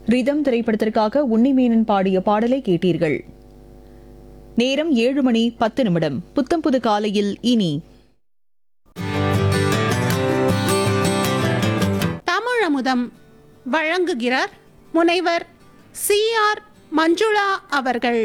rhythm திரைப்படத்திற்காக உன்னிமேனன் பாடிய பாடலை கேட்டீர்கள் நேரம் ஏழு மணி பத்து நிமிடம் புத்தம் புது காலையில் இனி தமிழமுதம் வழங்குகிறார் முனைவர் சி ஆர் மஞ்சுளா அவர்கள்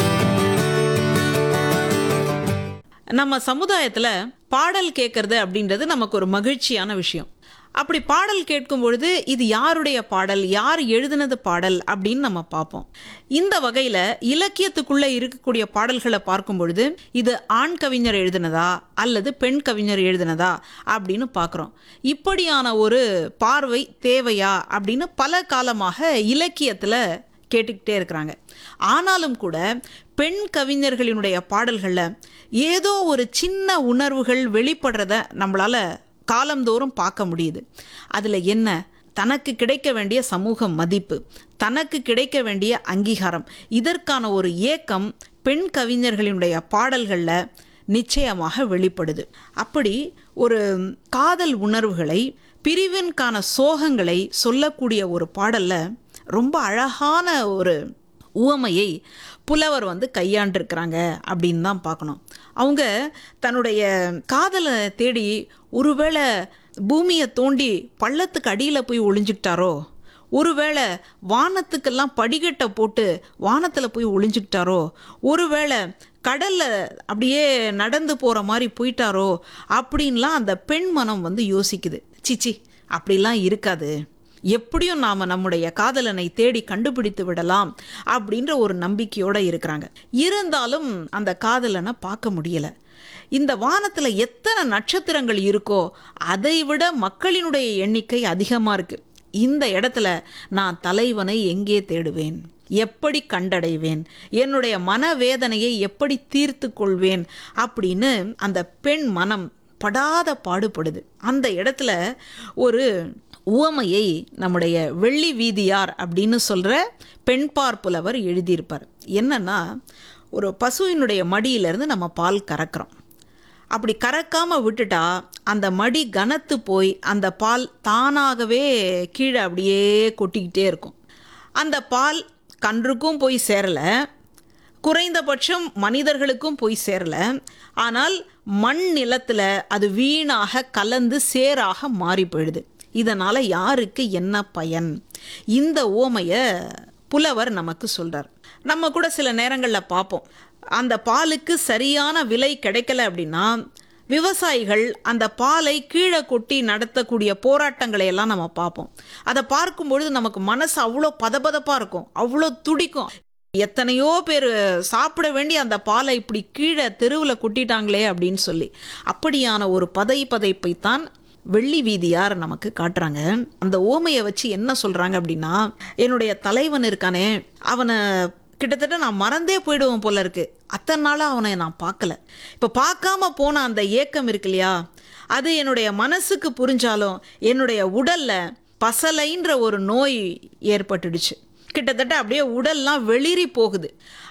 நம்ம சமுதாயத்துல பாடல் கேட்கறது அப்படின்றது நமக்கு ஒரு மகிழ்ச்சியான விஷயம் அப்படி பாடல் கேட்கும் பொழுது இது யாருடைய பாடல் யார் எழுதினது பாடல் அப்படின்னு நம்ம பார்ப்போம் இந்த வகையில இலக்கியத்துக்குள்ள இருக்கக்கூடிய பாடல்களை பார்க்கும் பொழுது இது ஆண் கவிஞர் எழுதினதா அல்லது பெண் கவிஞர் எழுதினதா அப்படின்னு பார்க்குறோம் இப்படியான ஒரு பார்வை தேவையா அப்படின்னு பல காலமாக இலக்கியத்துல கேட்டுக்கிட்டே இருக்கிறாங்க ஆனாலும் கூட பெண் கவிஞர்களினுடைய பாடல்களில் ஏதோ ஒரு சின்ன உணர்வுகள் வெளிப்படுறத நம்மளால காலந்தோறும் பார்க்க முடியுது அதில் என்ன தனக்கு கிடைக்க வேண்டிய சமூக மதிப்பு தனக்கு கிடைக்க வேண்டிய அங்கீகாரம் இதற்கான ஒரு ஏக்கம் பெண் கவிஞர்களினுடைய பாடல்களில் நிச்சயமாக வெளிப்படுது அப்படி ஒரு காதல் உணர்வுகளை பிரிவின்கான சோகங்களை சொல்லக்கூடிய ஒரு பாடல்ல ரொம்ப அழகான ஒரு உவமையை புலவர் வந்து கையாண்டிருக்கிறாங்க அப்படின்னு தான் பார்க்கணும் அவங்க தன்னுடைய காதலை தேடி ஒருவேளை பூமியை தோண்டி பள்ளத்துக்கு அடியில் போய் ஒளிஞ்சுக்கிட்டாரோ ஒருவேளை வானத்துக்கெல்லாம் படிக்கட்டை போட்டு வானத்தில் போய் ஒளிஞ்சுக்கிட்டாரோ ஒருவேளை கடல்ல அப்படியே நடந்து போகிற மாதிரி போயிட்டாரோ அப்படின்லாம் அந்த பெண் மனம் வந்து யோசிக்குது சிச்சி அப்படிலாம் இருக்காது எப்படியும் நாம் நம்முடைய காதலனை தேடி கண்டுபிடித்து விடலாம் அப்படின்ற ஒரு நம்பிக்கையோடு இருக்கிறாங்க இருந்தாலும் அந்த காதலனை பார்க்க முடியல இந்த வானத்தில் எத்தனை நட்சத்திரங்கள் இருக்கோ அதை விட மக்களினுடைய எண்ணிக்கை அதிகமாக இருக்கு இந்த இடத்துல நான் தலைவனை எங்கே தேடுவேன் எப்படி கண்டடைவேன் என்னுடைய மனவேதனையை எப்படி தீர்த்து கொள்வேன் அப்படின்னு அந்த பெண் மனம் படாத பாடுபடுது அந்த இடத்துல ஒரு உவமையை நம்முடைய வெள்ளி வீதியார் அப்படின்னு சொல்கிற பெண்பார் புலவர் எழுதியிருப்பார் என்னன்னா ஒரு பசுவினுடைய மடியிலிருந்து நம்ம பால் கறக்கிறோம் அப்படி கறக்காம விட்டுட்டா அந்த மடி கனத்து போய் அந்த பால் தானாகவே கீழே அப்படியே கொட்டிக்கிட்டே இருக்கும் அந்த பால் கன்றுக்கும் போய் சேரலை குறைந்தபட்சம் மனிதர்களுக்கும் போய் சேரல ஆனால் மண் நிலத்தில் அது வீணாக கலந்து சேராக மாறி போயிடுது இதனால் யாருக்கு என்ன பயன் இந்த ஓமையை புலவர் நமக்கு சொல்கிறார் நம்ம கூட சில நேரங்களில் பார்ப்போம் அந்த பாலுக்கு சரியான விலை கிடைக்கல அப்படின்னா விவசாயிகள் அந்த பாலை கீழே கொட்டி நடத்தக்கூடிய போராட்டங்களை எல்லாம் நம்ம பார்ப்போம் அதை பார்க்கும்பொழுது நமக்கு மனசு அவ்வளோ பதபதப்பாக இருக்கும் அவ்வளோ துடிக்கும் எத்தனையோ பேர் சாப்பிட வேண்டிய அந்த பாலை இப்படி கீழே தெருவில் கொட்டிட்டாங்களே அப்படின்னு சொல்லி அப்படியான ஒரு பதை பதைப்பை தான் வெள்ளி வீதியார் நமக்கு காட்டுறாங்க அந்த ஓமையை வச்சு என்ன சொல்றாங்க அப்படின்னா என்னுடைய தலைவன் இருக்கானே அவனை கிட்டத்தட்ட நான் மறந்தே போயிடுவேன் போல இருக்கு அத்தனை நாளாக அவனை நான் பார்க்கல இப்போ பார்க்காம போன அந்த ஏக்கம் இருக்கு இல்லையா அது என்னுடைய மனசுக்கு புரிஞ்சாலும் என்னுடைய உடல்ல பசலைன்ற ஒரு நோய் ஏற்பட்டுடுச்சு கிட்டத்தட்ட அப்படியே உடல்லாம் வெளிரி போகுது